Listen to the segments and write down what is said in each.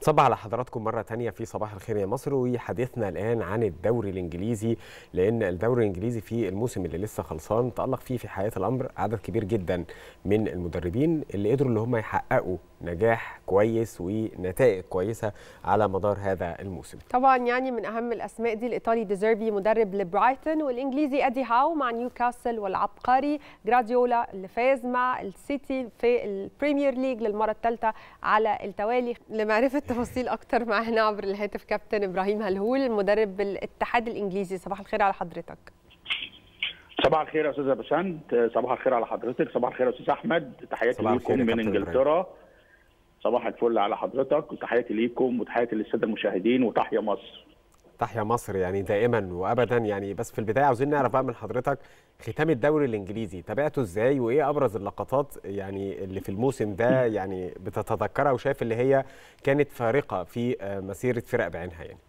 صباح على حضراتكم مرة تانية في صباح الخير يا مصر وحديثنا الآن عن الدوري الإنجليزي لأن الدوري الإنجليزي في الموسم اللي لسه خلصان تألق فيه في حياة الأمر عدد كبير جدا من المدربين اللي قدروا اللي هم يحققوا نجاح كويس ونتائج كويسة على مدار هذا الموسم طبعا يعني من اهم الاسماء دي الايطالي ديزيربي مدرب لبرايتون والانجليزي ادي هاو مع نيوكاسل والعبقري جراديولا اللي فاز مع السيتي في البريمير ليج للمره الثالثه على التوالي لمعرفه تفاصيل اكتر معنا عبر الهاتف كابتن ابراهيم هلهول مدرب الاتحاد الانجليزي صباح الخير على حضرتك صباح الخير يا استاذه بسنت صباح الخير على حضرتك صباح الخير يا استاذ احمد تحياتي صباح الخير ليكم يا من كابتن انجلترا صباح الفل على حضرتك وتحياتي ليكم وتحياتي للساده المشاهدين وتحيا مصر تحيا مصر يعني دائما وابدا يعني بس في البدايه عاوزين نعرف بقى من حضرتك ختام الدوري الانجليزي تابعته ازاي وايه ابرز اللقطات يعني اللي في الموسم ده يعني بتتذكرها وشايف اللي هي كانت فارقه في آه، مسيره فرق بعينها يعني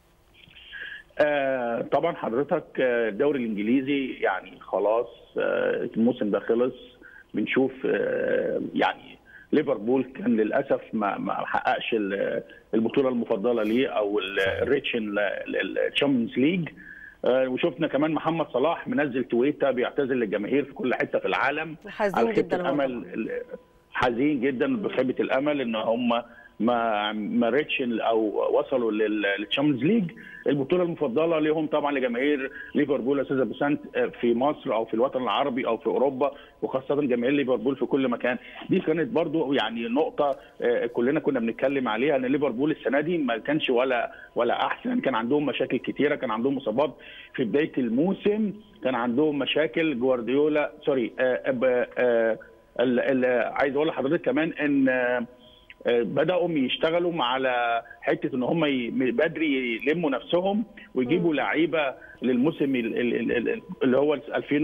آه طبعا حضرتك آه، الدوري الانجليزي يعني خلاص آه الموسم ده خلص بنشوف آه يعني ليفربول كان للاسف ما ما حققش ال- البطوله المفضله ليه او ال- الريتش الشامبيونز ليج آه، وشفنا كمان محمد صلاح منزل تويته بيعتذر للجماهير في كل حته في العالم حزين على خيبة جدا هو الامل ال- حزين جدا بخيبه الامل ان هم ما ما ريتش او وصلوا للتشامبيونز ليج البطوله المفضله ليهم طبعا لجماهير ليفربول يا استاذه بسنت في مصر او في الوطن العربي او في اوروبا وخاصه جماهير ليفربول في كل مكان دي كانت برضو يعني نقطه آه، كلنا كنا بنتكلم عليها ان ليفربول السنه دي ما كانش ولا ولا احسن كان عندهم مشاكل كتيره كان عندهم اصابات في بدايه الموسم كان عندهم مشاكل جوارديولا سوري آه، ب- آه، ال- ال- عايز اقول لحضرتك كمان ان آه، آه، بداوا يشتغلوا مع على حته ان هم ي- بدري يلموا نفسهم ويجيبوا لعيبه للموسم ال- ال- ال- ال- اللي هو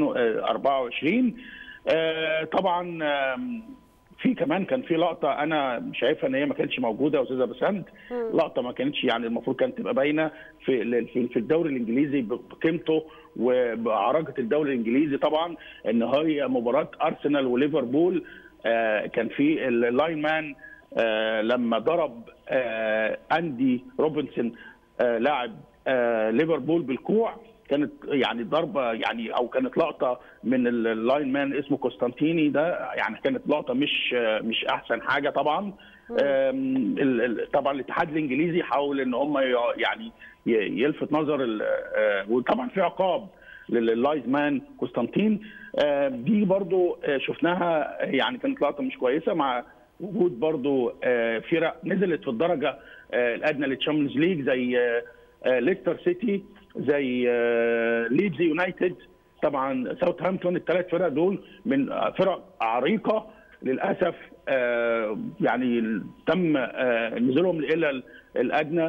2024 آه، طبعا آم، في كمان كان في لقطه انا شايفها ان هي ما كانتش موجوده يا استاذه بسنت لقطه ما كانتش يعني المفروض كانت تبقى باينه في ال- في في الدوري الانجليزي بقيمته وبعراقه الدوري الانجليزي طبعا ان هي مباراه ارسنال وليفربول آه، كان في اللاين مان آه، لما ضرب آه، اندي روبنسون آه، لاعب آه، ليفربول بالكوع كانت يعني ضربه يعني او كانت لقطه من ال- اللاين مان اسمه كوستانتيني ده يعني كانت لقطه مش آه، مش احسن حاجه طبعا آم، ال- ال- طبعا الاتحاد الانجليزي حاول ان هم ي- يعني ي- يلفت نظر ال- آه، وطبعا في عقاب لللايز مان كوستانتين آه، دي برضو آه، شفناها يعني كانت لقطه مش كويسه مع وجود برضو آه، فرق نزلت في الدرجه آه، الادنى للتشامبيونز ليج زي آه، آه، ليستر سيتي زي آه، ليدز يونايتد طبعا ساوثهامبتون الثلاث فرق دول من آه، فرق عريقه للاسف آه، يعني تم آه، نزولهم الى ال- الادنى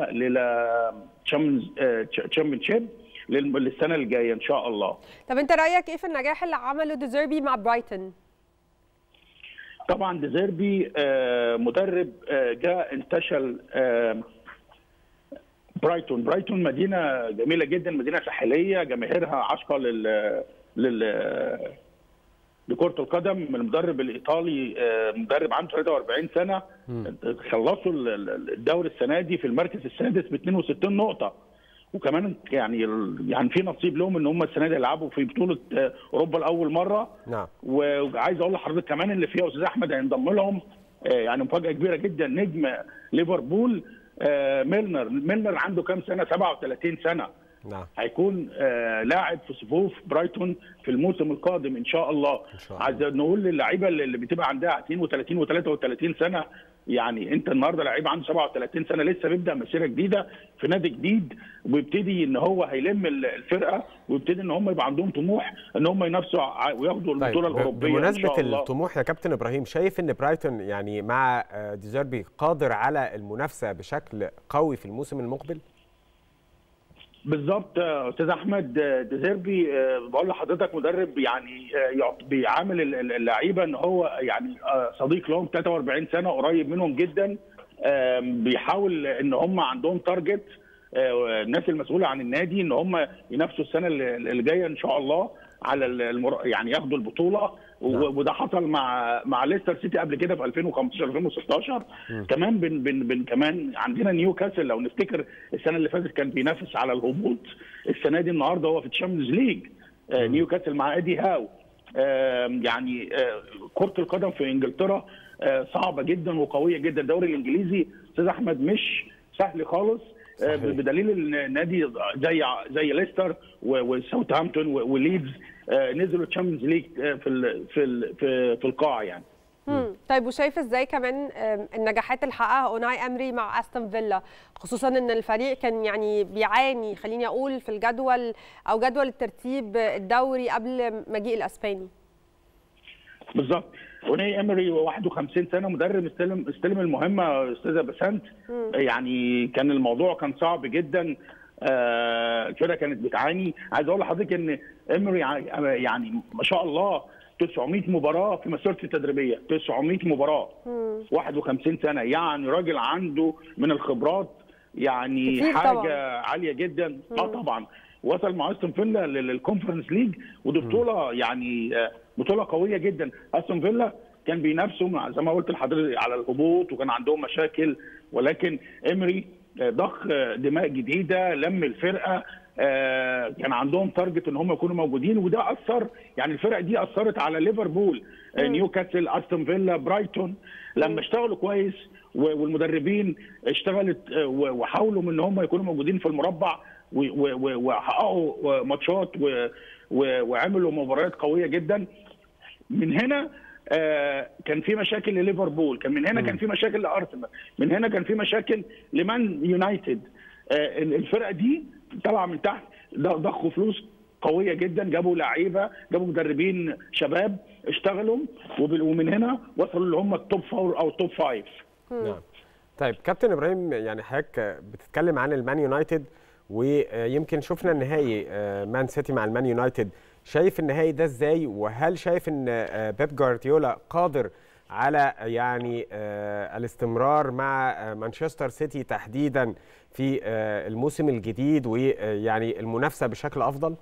للتشامبيونشيب للسنه الجايه ان شاء الله طب انت رايك ايه في النجاح اللي عمله ديزيربي مع برايتون طبعا ديزيربي آه، مدرب آه، جاء انتشل آه، برايتون برايتون مدينه جميله جدا مدينه ساحليه جماهيرها عاشقه لل لل لكره القدم من المدرب الايطالي آه، مدرب عنده 43 سنه خلصوا ال- ال- الدوري السنه دي في المركز السادس ب 62 نقطه وكمان يعني يعني في نصيب لهم ان هم السنه دي يلعبوا في بطوله آه، اوروبا لاول مره نعم وعايز اقول لحضرتك كمان اللي فيها استاذ احمد هينضم لهم آه، يعني مفاجاه كبيره جدا نجم ليفربول آه، ميلنر ميلنر عنده كام سنه 37 سنه نعم هيكون آه، لاعب في صفوف برايتون في الموسم القادم ان شاء الله إن شاء الله. عايز نقول للعيبه اللي اللي بتبقى عندها 32 و33 سنه يعني انت النهارده لعيب عنده 37 سنه لسه بيبدا مسيره جديده في نادي جديد ويبتدي ان هو هيلم ال- الفرقه ويبتدي ان هم يبقى عندهم طموح ان هم ينافسوا ع- وياخدوا طيب البطوله ب- الاوروبيه ان بمناسبة شاء الله الطموح يا كابتن ابراهيم شايف ان برايتون يعني مع آه، ديزيربي قادر على المنافسة بشكل قوي في الموسم المقبل؟ بالظبط آه، استاذ احمد آه، ديزيربي آه، بقول لحضرتك مدرب يعني آه، يعط- بيعامل ال- ال- اللعيبه ان هو يعني آه، صديق لهم 43 سنه قريب منهم جدا آم، بيحاول ان هم عندهم تارجت آه، الناس المسؤوله عن النادي ان هم ينافسوا السنه اللي اللي جايه ان شاء الله على ال- المر... يعني ياخدوا البطوله و- وده حصل مع مع ليستر سيتي قبل كده في 2015 2016 كمان بن بن بن كمان عندنا نيوكاسل لو نفتكر السنه اللي فاتت كان بينافس على الهبوط السنه دي النهارده هو في الشامبيونز ليج آه، نيوكاسل مع ادي هاو آم، يعني آه، كره القدم في انجلترا آه، صعبه جدا وقويه جدا الدوري الانجليزي استاذ احمد مش سهل خالص آه، صحيح. بدليل ان نادي زي زي ليستر و- وساوثهامبتون و- وليدز آه، نزلوا تشامبيونز ليج آه، في ال- في ال- في في القاعه يعني مم. طيب وشايف ازاي كمان آم، النجاحات اللي حققها اوناي امري مع استون فيلا خصوصا ان الفريق كان يعني بيعاني خليني اقول في الجدول او جدول الترتيب الدوري قبل مجيء الاسباني بالظبط اوناي امري 51 سنه مدرب استلم استلم المهمه استاذه بسنت يعني كان الموضوع كان صعب جدا آه، الفرقه كانت بتعاني عايز اقول لحضرتك ان امري ع- يعني ما شاء الله 900 مباراه في مسيرته التدريبيه 900 مباراه 51 سنه يعني راجل عنده من الخبرات يعني كتير حاجه طبعاً. عاليه جدا اه طبعا وصل مع استون فيلا لل- للكونفرنس ليج ودي بطوله يعني آه، بطوله قويه جدا استون فيلا كان بينافسوا مع زي ما قلت لحضرتك على الهبوط وكان عندهم مشاكل ولكن امري آه، ضخ آه، دماء جديده لم الفرقه آه، كان عندهم تارجت ان هم يكونوا موجودين وده اثر يعني الفرق دي اثرت على ليفربول آه، نيوكاسل استون فيلا برايتون لما اشتغلوا كويس و- والمدربين اشتغلت آه، و- وحاولوا من ان هم يكونوا موجودين في المربع و- و- و- وحققوا ماتشات و- و- وعملوا مباريات قويه جدا من هنا آه، كان في مشاكل لليفربول كان من هنا كان في مشاكل لارسنال من هنا كان في مشاكل لمان يونايتد آه، الفرقه دي طالعه من تحت ض- ضخوا فلوس قويه جدا جابوا لعيبه جابوا مدربين شباب اشتغلوا وبال- ومن هنا وصلوا اللي هم التوب فور او التوب فايف نعم طيب كابتن ابراهيم يعني حضرتك بتتكلم عن المان يونايتد ويمكن شفنا النهائي آه، مان سيتي مع المان يونايتد شايف النهائي ده ازاي وهل شايف ان آه، بيب جوارديولا قادر على يعني آه، الاستمرار مع آه، مانشستر سيتي تحديدا في آه، الموسم الجديد ويعني المنافسه بشكل افضل؟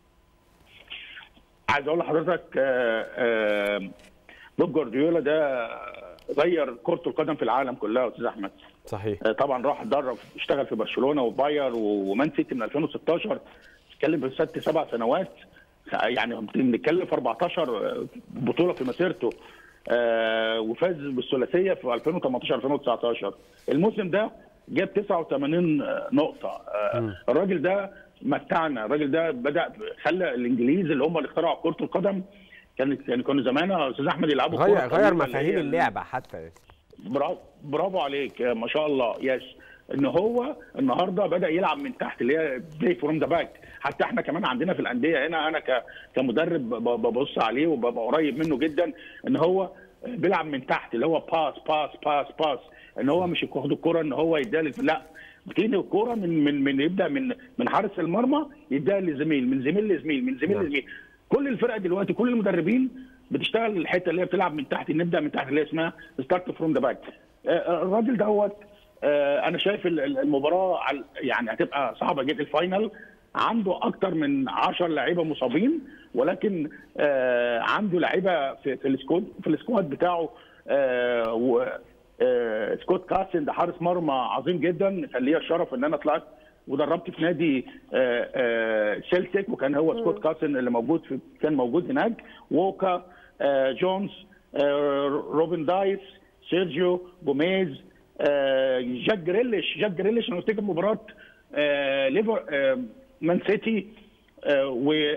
عايز اقول لحضرتك آه، آه، بيب جوارديولا ده غير كره القدم في العالم كلها يا استاذ احمد صحيح آه، طبعا راح اتدرب اشتغل في برشلونه وباير ومان سيتي من 2016 اتكلم في ست سبع سنوات يعني بنتكلم في 14 بطوله في مسيرته آه، وفاز بالثلاثيه في 2018 2019 الموسم ده جاب 89 نقطه آه، الراجل ده متعنا الراجل ده بدا خلى الانجليز اللي هم اللي اخترعوا كره القدم كانت يعني كانوا زمان يا استاذ احمد يلعبوا كرة غير غير قديمة اللي مفاهيم هي اللعبه حتى برافو برافو عليك ما شاء الله يس ان هو النهارده بدا يلعب من تحت اللي هي بلاي فروم ذا باك حتى احنا كمان عندنا في الانديه هنا انا ك- كمدرب ب- ببص عليه وببقى قريب منه جدا ان هو بيلعب من تحت اللي هو باس باس باس باس ان هو مش ياخد الكره ان هو يديها لل- لا بتيجي الكوره من من من يبدا من من حارس المرمى يديها لزميل من زميل لزميل من زميل نعم. لزميل كل الفرق دلوقتي كل المدربين بتشتغل الحته اللي هي بتلعب من تحت نبدا من تحت اللي هي اسمها ستارت فروم ذا باك الراجل دوت آه، انا شايف ال- ال- المباراه على- يعني هتبقى صعبه جدا الفاينل عنده اكتر من 10 لعيبه مصابين ولكن آه، عنده لعيبه في في السكواد في السكواد بتاعه آه، و آه، سكوت كاسن ده حارس مرمى عظيم جدا كان ليا الشرف ان انا طلعت ودربت في نادي آه، آه، سيلتيك وكان هو سكوت كاسن اللي موجود في كان موجود هناك ووكا آه، جونز آه، روبن دايس سيرجيو جوميز آه، جاك جريليش جاك جريليش انا افتكر مباراه آه، ليفر آه، مان سيتي آه، و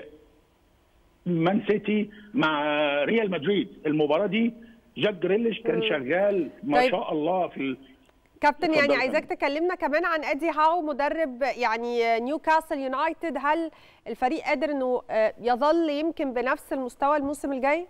مان سيتي مع ريال مدريد المباراه دي جاك جريليش كان شغال ما طيب. شاء الله في ال- كابتن اتفضل يعني يا عايزاك فندم. تكلمنا كمان عن ادي هاو مدرب يعني نيوكاسل يونايتد هل الفريق قادر انه آه، يظل يمكن بنفس المستوى الموسم الجاي؟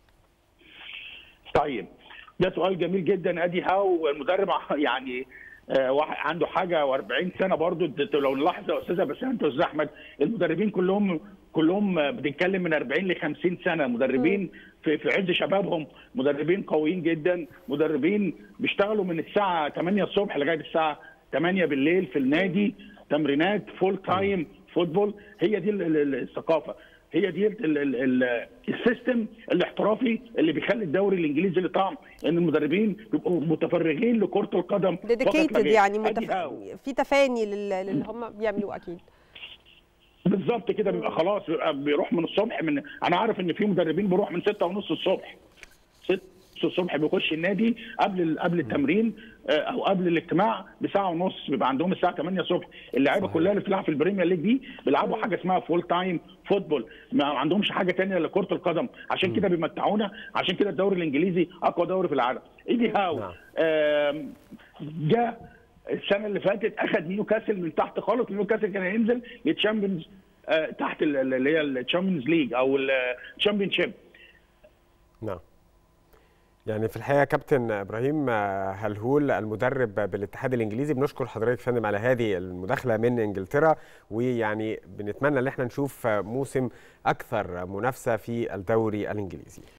طيب ده سؤال جميل جدا ادي هاو المدرب يعني آه، واحد عنده حاجه و40 سنه برضو انت لو نلاحظ يا استاذه بس انت استاذ احمد المدربين كلهم كلهم آه، بنتكلم من 40 ل 50 سنه مدربين في في عز شبابهم مدربين قويين جدا مدربين بيشتغلوا من الساعه 8 الصبح لغايه الساعه 8 بالليل في النادي تمرينات فول تايم فوتبول هي دي ال- ال- الثقافه هي دي ال- ال- ال- السيستم الاحترافي اللي بيخلي الدوري الانجليزي له طعم ان المدربين بيبقوا متفرغين لكره القدم فقط لا ديديكيتد غير. يعني أدي متف... هاو. في تفاني لل- للي هم بيعملوه اكيد بالظبط كده بيبقى خلاص بيبقى بيروح من الصبح من انا عارف ان في مدربين بيروح من 6 ونص الصبح 6 الصبح بيخش النادي قبل ال- قبل التمرين آه، او قبل الاجتماع بساعه ونص بيبقى عندهم الساعه 8 الصبح اللعيبه صحيح. كلها اللي بتلعب في البريمير ليج دي بيلعبوا حاجه اسمها فول تايم فوتبول ما عندهمش حاجه تانية الا كره القدم عشان كده بيمتعونا عشان كده الدوري الانجليزي اقوى دوري في العالم ايدي هاو نعم. آم، جاء السنه اللي فاتت اخذ نيوكاسل من تحت خالص نيوكاسل كان هينزل للتشامبيونز آه، تحت ال- ال- اللي هي التشامبيونز ليج او الشامبيون شيب نعم يعني في الحقيقه كابتن ابراهيم آه، هلهول المدرب بالاتحاد الانجليزي بنشكر حضرتك يا فندم على هذه المداخله من انجلترا ويعني بنتمنى ان احنا نشوف آه، موسم اكثر منافسه في الدوري الانجليزي